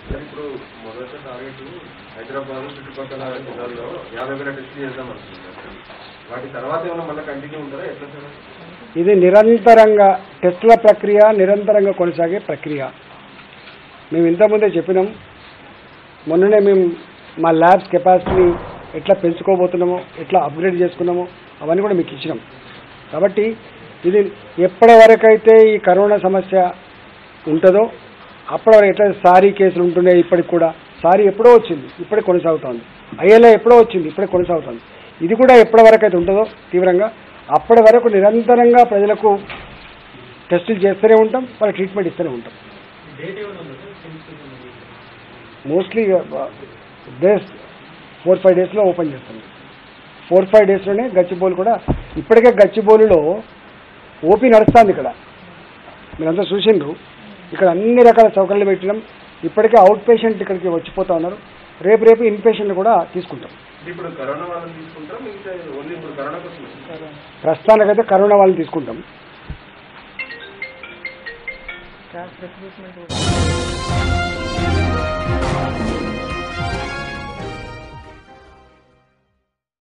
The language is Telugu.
సార్ ఇప్పుడు మొదట టార్గెట్ హైదరాబాద్ చుట్టుపక్కల జిల్లాల్లో యాభై వేల టెస్టులు చేద్దాం అనుకుంటున్నారు సార్. వాటి తర్వాత ఏమైనా మళ్ళీ కంటిన్యూ ఉంటారా ఎట్లా సార్ ఇది నిరంతరంగా టెస్టుల ప్రక్రియ నిరంతరంగా కొనసాగే ప్రక్రియ మేము ఇంతకుముందే చెప్పినాం మొన్ననే మేము మా ల్యాబ్స్ కెపాసిటీని ఎట్లా పెంచుకోబోతున్నామో ఎట్లా అప్గ్రేడ్ చేసుకున్నామో అవన్నీ కూడా మీకు ఇచ్చినాం కాబట్టి ఇది ఎప్పటి వరకైతే ఈ కరోనా సమస్య ఉంటుందో అప్పటి వరకు ఎట్లా సారీ కేసులు ఉంటున్నాయి ఇప్పటికి కూడా సారీ ఎప్పుడో వచ్చింది ఇప్పటికి కొనసాగుతోంది ఐఎల్ఐ ఎప్పుడో వచ్చింది ఇప్పటికి కొనసాగుతోంది ఇది కూడా ఎప్పటి వరకు అయితే ఉంటుందో తీవ్రంగా అప్పటి వరకు నిరంతరంగా ప్రజలకు టెస్టులు చేస్తూనే ఉంటాం వాళ్ళ ట్రీట్మెంట్ ఇస్తూనే ఉంటాం మోస్ట్లీ డేస్ ఫోర్ ఫైవ్ డేస్లో ఓపెన్ చేస్తాం ఫోర్ ఫైవ్ డేస్లోనే గచ్చిబౌలి కూడా ఇప్పటికే గచ్చిబౌలిలో ఓపీ నడుస్తుంది ఇక్కడ మీరంతా చూసిండ్రు ఇక్కడ అన్ని రకాల సౌకర్యాలు పెట్టినాం ఇప్పటికే అవుట్ పేషెంట్ ఇక్కడికి వచ్చిపోతా ఉన్నారు రేపు రేపు ఇన్ పేషెంట్లు కూడా తీసుకుంటాం ఇది ఇప్పుడు కరోనా వాళ్ళని తీసుకుంటారా మిగతా ఓన్లీ ఇప్పుడు కరోనా కోసం ప్రస్తుతానికైతే కరోనా వాళ్ళని తీసుకుంటాం క్యాష్ రిక్రూట్మెంట్